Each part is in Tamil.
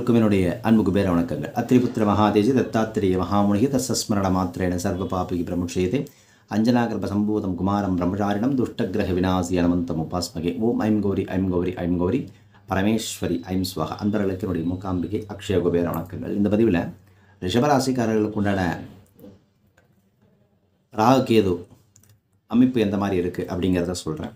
எல்லோருக்கும் என்னுடைய அன்பு குபேர வணக்கங்கள் அத்திரிபுத்திர மகாதேஜி தத்தாத்திரேய மகாமுனிகி தஸ்மரண மாத்திரேன சர்வ பாபிகி பிரமுஷேதே அஞ்சனாகர்ப சம்பூதம் குமாரம் பிரம்மச்சாரிணம் துஷ்டகிரக விநாசி அனவந்தம் உபாஸ்மகே ஓம் ஐம் கௌரி ஐம் கௌரி ஐம் கௌரி பரமேஸ்வரி ஐம் ஸ்வக அன்பர்களுக்கு என்னுடைய மூக்காம்பிகை அக்ஷய குபேர வணக்கங்கள் இந்த பதிவில் ரிஷபராசிக்காரர்களுக்கு உண்டான ராகுகேது அமைப்பு எந்த மாதிரி இருக்குது அப்படிங்கிறத சொல்கிறேன்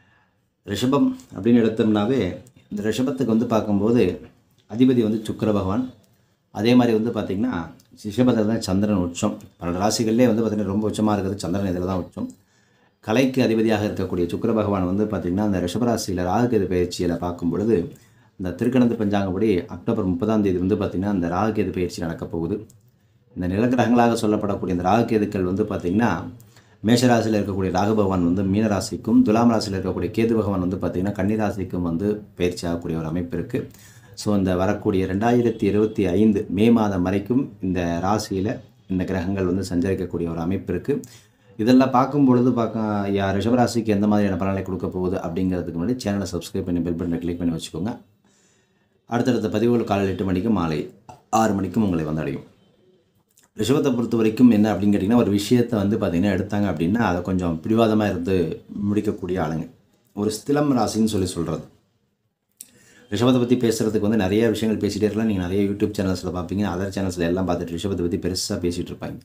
ரிஷபம் அப்படின்னு எடுத்தோம்னாவே இந்த ரிஷபத்துக்கு வந்து பார்க்கும்போது அதிபதி வந்து சுக்கிர பகவான் அதே மாதிரி வந்து பார்த்திங்கன்னா ரிஷபத்தில் தான் சந்திரன் உச்சம் பன்னெண்டு ராசிகள்லேயே வந்து பார்த்திங்கன்னா ரொம்ப உச்சமாக இருக்கிறது சந்திரன் இதில் தான் உச்சம் கலைக்கு அதிபதியாக இருக்கக்கூடிய சுக்கிர பகவான் வந்து பார்த்திங்கன்னா அந்த ரிஷபராசியில் ராகுகேது பயிற்சியில் பார்க்கும் பொழுது இந்த திருக்கணத்து பஞ்சாங்கப்படி அக்டோபர் முப்பதாம் தேதி வந்து பார்த்திங்கன்னா அந்த ராகுகேது பயிற்சி நடக்கப் போகுது இந்த நிலக்கிரகங்களாக சொல்லப்படக்கூடிய இந்த ராகுகேதுக்கள் வந்து பார்த்திங்கன்னா மேஷராசியில் இருக்கக்கூடிய ராகு பகவான் வந்து மீனராசிக்கும் துலாம் ராசியில் இருக்கக்கூடிய கேது பகவான் வந்து பார்த்திங்கன்னா கன்னிராசிக்கும் வந்து பயிற்சி ஆகக்கூடிய ஒரு அமைப்பு இருக்குது ஸோ இந்த வரக்கூடிய ரெண்டாயிரத்தி இருபத்தி ஐந்து மே மாதம் வரைக்கும் இந்த ராசியில் இந்த கிரகங்கள் வந்து சஞ்சரிக்கக்கூடிய ஒரு அமைப்பு இருக்குது இதெல்லாம் பார்க்கும் பொழுது பார்க்க யா ரிஷபராசிக்கு எந்த மாதிரியான பலனை கொடுக்க போகுது அப்படிங்கிறதுக்கு முன்னாடி சேனலை சப்ஸ்கிரைப் பண்ணி பெல் பட்டனை கிளிக் பண்ணி வச்சுக்கோங்க அடுத்தடுத்த பதிவுகள் காலையில் எட்டு மணிக்கு மாலை ஆறு மணிக்கும் உங்களை வந்தடையும் ரிஷபத்தை பொறுத்த வரைக்கும் என்ன அப்படின்னு கேட்டிங்கன்னா ஒரு விஷயத்தை வந்து பார்த்திங்கன்னா எடுத்தாங்க அப்படின்னா அதை கொஞ்சம் பிடிவாதமாக இருந்து முடிக்கக்கூடிய ஆளுங்க ஒரு ஸ்திலம் ராசின்னு சொல்லி சொல்கிறது ரிஷபத்தை பற்றி பேசுகிறதுக்கு வந்து நிறைய விஷயங்கள் பேசிகிட்டே இருக்கலாம் நீங்கள் நிறைய யூடியூப் சேனல்ஸில் பார்ப்பீங்க அதர் சேனல்ஸில் எல்லாம் பார்த்துட்டு ரிஷபத்தை பற்றி பெருசாக பேசிகிட்டு இருப்பாங்க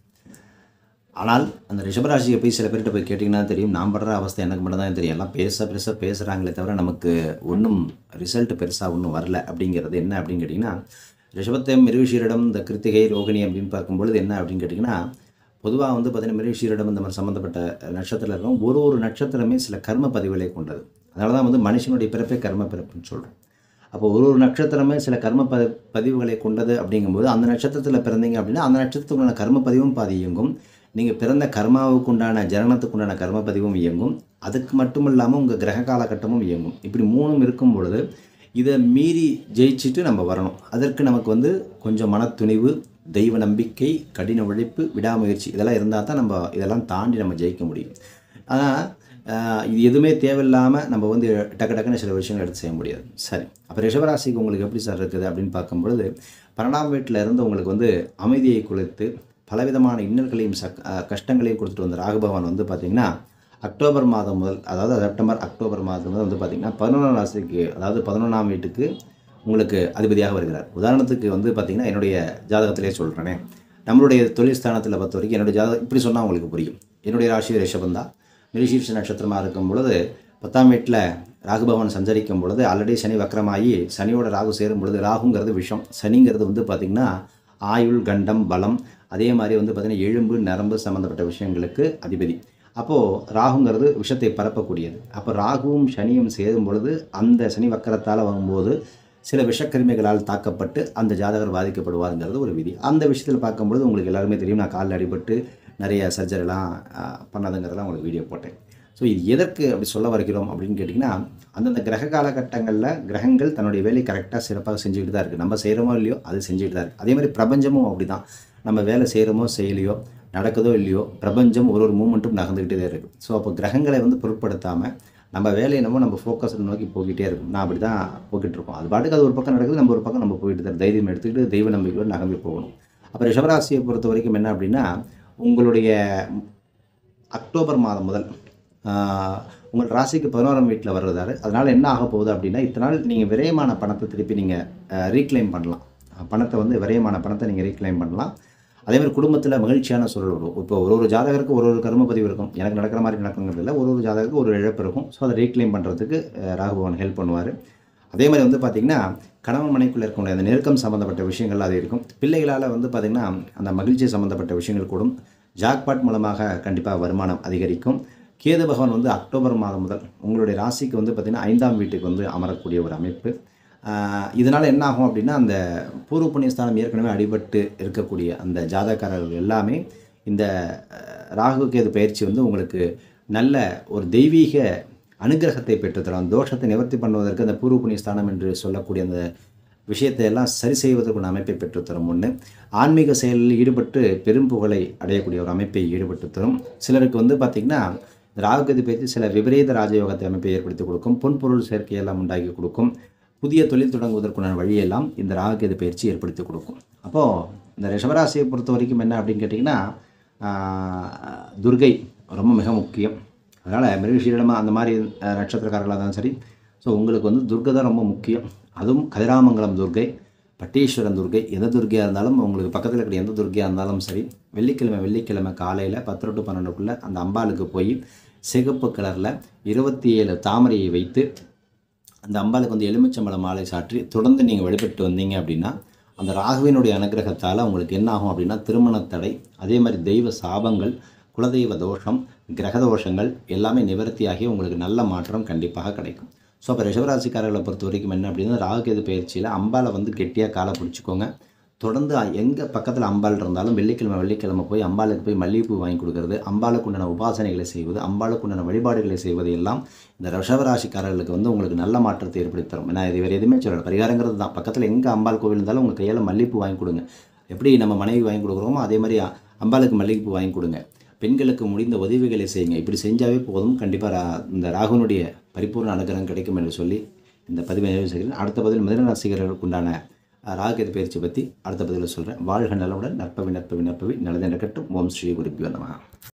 ஆனால் அந்த ரிஷபராசியை போய் சில பேர்கிட்ட போய் கேட்டிங்கன்னா தெரியும் நான் படுற அவஸ்தை எனக்கு மட்டும் தான் தெரியும் எல்லாம் பேச பெருசாக பேசுகிறாங்களே தவிர நமக்கு ஒன்றும் ரிசல்ட் பெருசாக ஒன்றும் வரல அப்படிங்கிறது என்ன அப்படின்னு கேட்டிங்கன்னா ரிஷபத்தை மிருகஷீரிடம் இந்த கிருத்திகை ரோகிணி அப்படின்னு பார்க்கும்பொழுது என்ன அப்படின்னு கேட்டிங்கன்னா பொதுவாக வந்து பார்த்திங்கன்னா மிருகஷீரிடம் இந்த மாதிரி சம்மந்தப்பட்ட நட்சத்திரம் இருக்கும் ஒரு ஒரு நட்சத்திரமே சில கர்ம பதிவுகளை கொண்டது அதனால தான் வந்து மனுஷனுடைய பிறப்பே கர்ம பிறப்புன்னு சொல்கிறோம் அப்போ ஒரு ஒரு நட்சத்திரமே சில கர்ம ப பதிவுகளை கொண்டது அப்படிங்கும்போது அந்த நட்சத்திரத்தில் பிறந்தீங்க அப்படின்னா அந்த நட்சத்திரத்துக்குண்டான கர்ம பதிவும் பாதி இயங்கும் நீங்கள் பிறந்த கர்மாவுக்கு உண்டான ஜனனத்துக்கு உண்டான கர்ம பதிவும் இயங்கும் அதுக்கு மட்டும் இல்லாமல் உங்கள் கிரக காலகட்டமும் இயங்கும் இப்படி மூணும் இருக்கும் பொழுது இதை மீறி ஜெயிச்சுட்டு நம்ம வரணும் அதற்கு நமக்கு வந்து கொஞ்சம் மனத்துணிவு தெய்வ நம்பிக்கை கடின உழைப்பு விடாமுயற்சி இதெல்லாம் இருந்தால் தான் நம்ம இதெல்லாம் தாண்டி நம்ம ஜெயிக்க முடியும் ஆனால் இது எதுவுமே தேவையில்லாமல் நம்ம வந்து டக்கு டக்குன்னு சில விஷயங்கள் எடுத்து செய்ய முடியாது சரி அப்போ ரிஷபராசிக்கு உங்களுக்கு எப்படி சார் இருக்குது அப்படின்னு பார்க்கும்பொழுது பன்னெண்டாம் வீட்டில் இருந்து உங்களுக்கு வந்து அமைதியை குலைத்து பலவிதமான இன்னல்களையும் சக் கஷ்டங்களையும் கொடுத்துட்டு வந்த ராகுபவன் வந்து பார்த்திங்கன்னா அக்டோபர் மாதம் முதல் அதாவது செப்டம்பர் அக்டோபர் மாதம் முதல் வந்து பார்த்திங்கன்னா பதினொன்றாம் ராசிக்கு அதாவது பதினொன்றாம் வீட்டுக்கு உங்களுக்கு அதிபதியாக வருகிறார் உதாரணத்துக்கு வந்து பார்த்திங்கன்னா என்னுடைய ஜாதகத்திலே சொல்கிறேனே நம்மளுடைய தொழில் ஸ்தானத்தில் பொறுத்த வரைக்கும் என்னுடைய ஜாதகம் இப்படி சொன்னால் உங்களுக்கு புரியும் என்னுடைய ராசி ரிஷபந்தா மிருஷீர்ஷ நட்சத்திரமாக இருக்கும் பொழுது பத்தாம் வீட்டில் ராகுபவன் சஞ்சரிக்கும் பொழுது ஆல்ரெடி சனி வக்கரமாகி சனியோட ராகு சேரும் பொழுது ராகுங்கிறது விஷம் சனிங்கிறது வந்து பார்த்திங்கன்னா ஆயுள் கண்டம் பலம் அதே மாதிரி வந்து பார்த்திங்கன்னா எலும்பு நரம்பு சம்மந்தப்பட்ட விஷயங்களுக்கு அதிபதி அப்போது ராகுங்கிறது விஷத்தை பரப்பக்கூடியது அப்போ ராகுவும் சனியும் சேரும் பொழுது அந்த சனி வக்கரத்தால் வரும்போது சில விஷக்கிருமிகளால் தாக்கப்பட்டு அந்த ஜாதகர் பாதிக்கப்படுவாருங்கிறது ஒரு விதி அந்த விஷயத்தில் பார்க்கும்பொழுது உங்களுக்கு எல்லாருமே தெரியும் நான் காலில் அடிபட்டு நிறைய சர்ஜரிலாம் பண்ணதுங்கிறதெல்லாம் உங்களுக்கு வீடியோ போட்டேன் ஸோ இது எதற்கு அப்படி சொல்ல வருகிறோம் அப்படின்னு கேட்டிங்கன்னா அந்தந்த கிரக காலகட்டங்களில் கிரகங்கள் தன்னுடைய வேலையை கரெக்டாக சிறப்பாக செஞ்சுக்கிட்டு தான் இருக்குது நம்ம செய்கிறோமோ இல்லையோ அது செஞ்சுக்கிட்டு தான் இருக்குது அதே மாதிரி பிரபஞ்சமும் அப்படி தான் நம்ம வேலை செய்கிறோமோ செய்யலையோ நடக்குதோ இல்லையோ பிரபஞ்சம் ஒரு ஒரு மூமெண்ட்டும் நகர்ந்துக்கிட்டே தான் இருக்குது ஸோ அப்போ கிரகங்களை வந்து பொருட்படுத்தாமல் நம்ம வேலையை நம்ம நம்ம ஃபோக்கஸ் நோக்கி போய்கிட்டே இருக்கும் நான் அப்படி தான் போய்கிட்டு இருக்கோம் அது பாட்டுக்கு அது ஒரு பக்கம் நடக்குது நம்ம ஒரு பக்கம் நம்ம போயிட்டு தான் தைரியம் எடுத்துக்கிட்டு தெய்வ நம்பிக்கையோடு நகர்ந்து போகணும் அப்போ ரிஷபராசியை பொறுத்த வரைக்கும் என்ன அப்படின்னா உங்களுடைய அக்டோபர் மாதம் முதல் உங்கள் ராசிக்கு பதினோராம் வீட்டில் வர்றதாரு அதனால் என்ன ஆக போகுது அப்படின்னா இத்தனை நாள் நீங்கள் விரயமான பணத்தை திருப்பி நீங்கள் ரீக்ளைம் பண்ணலாம் பணத்தை வந்து விரயமான பணத்தை நீங்கள் ரீக்ளைம் பண்ணலாம் அதேமாதிரி குடும்பத்தில் மகிழ்ச்சியான சூழல் வரும் இப்போ ஒரு ஒரு ஜாதகருக்கு ஒரு ஒரு கர்ம பதிவு இருக்கும் எனக்கு நடக்கிற மாதிரி நடக்குங்கிறது இல்லை ஒரு ஒரு ஜாதகருக்கு ஒரு இழப்பு இருக்கும் ஸோ அதை ரீக்ளைம் பண்ணுறதுக்கு ராகுபவன் ஹெல்ப் பண்ணுவார் அதே மாதிரி வந்து பார்த்திங்கன்னா கணவன் மனைக்குள்ளே இருக்கக்கூடிய அந்த நெருக்கம் சம்மந்தப்பட்ட விஷயங்கள் அது இருக்கும் பிள்ளைகளால் வந்து பார்த்திங்கன்னா அந்த மகிழ்ச்சி சம்மந்தப்பட்ட விஷயங்கள் கூடும் ஜாக்பாட் மூலமாக கண்டிப்பாக வருமானம் அதிகரிக்கும் கேது பகவான் வந்து அக்டோபர் மாதம் முதல் உங்களுடைய ராசிக்கு வந்து பார்த்திங்கன்னா ஐந்தாம் வீட்டுக்கு வந்து அமரக்கூடிய ஒரு அமைப்பு இதனால் என்ன ஆகும் அப்படின்னா அந்த பூர்வ புண்ணியஸ்தானம் ஏற்கனவே அடிபட்டு இருக்கக்கூடிய அந்த ஜாதகக்காரர்கள் எல்லாமே இந்த ராகு கேது பயிற்சி வந்து உங்களுக்கு நல்ல ஒரு தெய்வீக அனுகிரகத்தை பெற்றுத்தரும் தோஷத்தை நிவர்த்தி பண்ணுவதற்கு அந்த பூர்வ புண்ணியஸ்தானம் என்று சொல்லக்கூடிய அந்த விஷயத்தை எல்லாம் சரி செய்வதற்குள்ள அமைப்பை பெற்றுத்தரும் ஒன்று ஆன்மீக செயலில் ஈடுபட்டு பெரும் புகழை அடையக்கூடிய ஒரு அமைப்பை ஈடுபட்டு தரும் சிலருக்கு வந்து பார்த்திங்கன்னா ராகுகதி பயிற்சி சில விபரீத ராஜயோகத்தை அமைப்பை ஏற்படுத்தி கொடுக்கும் பொன்பொருள் சேர்க்கையெல்லாம் உண்டாக்கி கொடுக்கும் புதிய தொழில் தொடங்குவதற்குண்டான வழியெல்லாம் இந்த ராகுகேது பயிற்சி ஏற்படுத்தி கொடுக்கும் அப்போது இந்த ரிஷபராசியை பொறுத்த வரைக்கும் என்ன அப்படின்னு கேட்டிங்கன்னா ஆஹ், துர்கை ரொம்ப மிக முக்கியம் அதனால் மிருகஷீரமாக அந்த மாதிரி அஹ், நட்சத்திரக்காரர்களாக இருந்தாலும் சரி ஸோ உங்களுக்கு வந்து துர்கை தான் ரொம்ப முக்கியம் அதுவும் கதிராமங்கலம் துர்கை பட்டீஸ்வரன் துர்கை எந்த துர்கையாக இருந்தாலும் உங்களுக்கு பக்கத்தில் இருக்கிற எந்த துர்கையாக இருந்தாலும் சரி வெள்ளிக்கிழமை வெள்ளிக்கிழமை காலையில் பத்து டு பன்னெண்டுக்குள்ளே அந்த அம்பாளுக்கு போய் சிகப்பு கலரில் இருபத்தி ஏழு தாமரையை வைத்து அந்த அம்பாளுக்கு வந்து எலுமிச்சம்பழம் மாலை சாற்றி தொடர்ந்து நீங்கள் வழிபட்டு வந்தீங்க அப்படின்னா அந்த ராகுவினுடைய அனுகிரகத்தால் உங்களுக்கு என்ன ஆகும் அப்படின்னா திருமணத் தடை அதே மாதிரி தெய்வ சாபங்கள் குலதெய்வ தோஷம் கிரக தோஷங்கள் எல்லாமே நிவர்த்தியாகி உங்களுக்கு நல்ல மாற்றம் கண்டிப்பாக கிடைக்கும் ஸோ அப்போ ரிஷபராசிக்காரர்களை பொறுத்த வரைக்கும் என்ன அப்படின்னா ராகுகேது பயிற்சியில் அம்பாலை வந்து கெட்டியாக காலை பிடிச்சிக்கோங்க தொடர்ந்து எங்கே பக்கத்தில் அம்பாள் இருந்தாலும் வெள்ளிக்கிழமை வெள்ளிக்கிழமை போய் அம்பாளுக்கு போய் மல்லிகைப்பூ வாங்கி கொடுக்கறது அம்பாளுக்கு உண்டான உபாசனைகளை செய்வது அம்பாளுக்கு உண்டான வழிபாடுகளை செய்வது எல்லாம் இந்த ரிஷபராசிக்காரர்களுக்கு வந்து உங்களுக்கு நல்ல மாற்றத்தை ஏற்படுத்தி தரும் ஏன்னா இது வேறு எதுவுமே சொல்லலை பரிகாரங்கிறது தான் பக்கத்தில் எங்கே அம்பாள் கோவில் இருந்தாலும் உங்கள் கையில் மல்லிகைப்பூ வாங்கி கொடுங்க எப்படி நம்ம மனைவி வாங்கி கொடுக்குறோமோ அதே மாதிரி அ- அம்பாளுக்கு மல்லிகைப்பூ வாங்கி கொடுங்க பெண்களுக்கு முடிந்த உதவிகளை செய்யுங்க இப்படி செஞ்சாவே போதும் கண்டிப்பாக இந்த ராகுனுடைய பரிபூர்ண அனுகிரகம் கிடைக்கும் என்று சொல்லி இந்த பதிவை நிறைவு செய்கிறேன் அடுத்த பதில் மிதன ராசிகர்களுக்கு உண்டான அஹ், ராகுகேது பயிற்சி பற்றி அடுத்த பதிவில் சொல்கிறேன் வாழ்க நலமுடன் நற்பவி நற்பவி நற்பவி நல்லது நடக்கட்டும் ஓம் ஸ்ரீ குருப்பியோ நமः